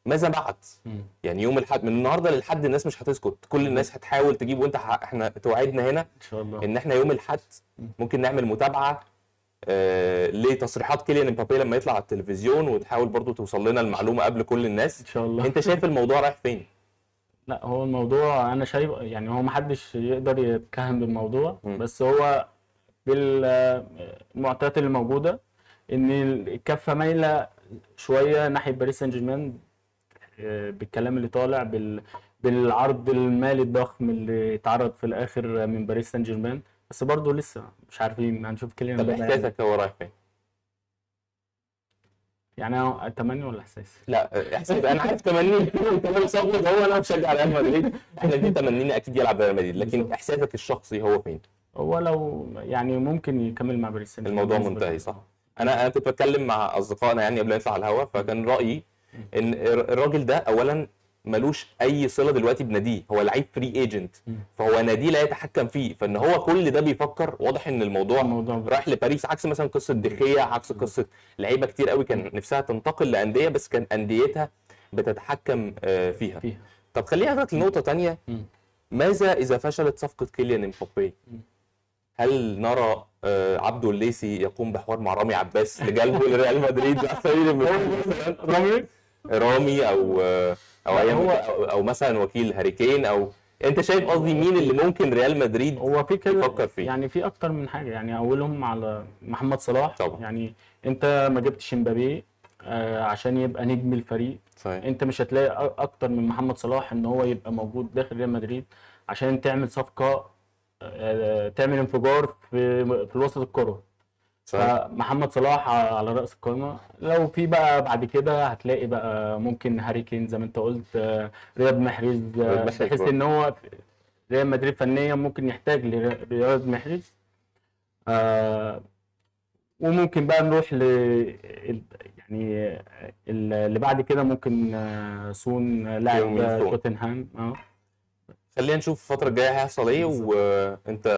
ماذا بعد مم. يعني يوم الاحد من النهارده للحد الناس مش هتسكت كل الناس هتحاول تجيب وانت ح- احنا توعدنا هنا ان شاء الله ان احنا يوم الاحد ممكن نعمل متابعه آه لتصريحات كيليان امبابي لما يطلع على التلفزيون وتحاول برضو توصل لنا المعلومه قبل كل الناس ان شاء الله انت شايف الموضوع رايح فين لا هو الموضوع انا شايف يعني هو محدش يقدر يتكهن بالموضوع مم. بس هو بالمعطيات اللي موجوده ان الكفه مايله شويه ناحيه باريس سان جيرمان آه، بالكلام اللي طالع بال بالعرض المالي الضخم اللي اتعرض في الاخر من باريس سان جيرمان بس برضه لسه مش عارفين هنشوف كيليان طب امبابي احساسك هو رايح فين يعني أنا اتمنى ولا احساس لا آه، احساس انا عارف تمني انت لو صوت هو انا بشجع ريال مدريد احنا دي تمنينا اكيد يلعب ريال مدريد لكن احساسك الشخصي هو فين هو لو يعني ممكن يكمل مع باريس سان جيرمان الموضوع بنسبة منتهي كبيرة. صح انا انا كنت بتكلم مع اصدقائنا يعني قبل ما يطلع على الهوا فكان رايي ان الراجل ده اولا ملوش اي صله دلوقتي بناديه هو لعيب فري ايجنت فهو ناديه لا يتحكم فيه فان هو كل ده بيفكر واضح ان الموضوع الموضوع رايح لباريس عكس مثلا قصه دخيا عكس قصه لعيبه كتير قوي كان نفسها تنتقل لانديه بس كان انديتها بتتحكم آه، فيها فيها طب خلينا ناخد لنقطه تانية مم. ماذا اذا فشلت صفقه كيليان امبابي مم. هل نرى آه، عبده الليثي يقوم بحوار مع رامي عباس لجلبه لريال مدريد على سبيل المثال رامي رامي او آه، او لا، أيام هو- أو, او مثلا وكيل هاري كين او انت شايف قصدي مين اللي ممكن ريال مدريد هو في كده يفكر فيه. يعني في اكتر من حاجه يعني اولهم على محمد صلاح طبعا. يعني انت ما جبتش مبابي آه عشان يبقى نجم الفريق صحيح انت مش هتلاقي أ- اكتر من محمد صلاح ان هو يبقى موجود داخل ريال مدريد عشان تعمل صفقه آه تعمل انفجار في في الوسط الكره صحيح فمحمد صلاح على رأس القائمة لو في بقى بعد كده هتلاقي بقى ممكن هاري كين زي ما انت قلت آه، رياض محرز آه، رياض محرز بحيث برضه. ان هو ريال مدريد فنيا ممكن يحتاج لرياض محرز آه، وممكن بقى نروح ل ال- يعني ال- اللي بعد كده ممكن آه، سون آه، لاعب يومين آه، سون. توتنهام اه خلينا نشوف الفتره الجايه هيحصل ايه بالظبط. وانت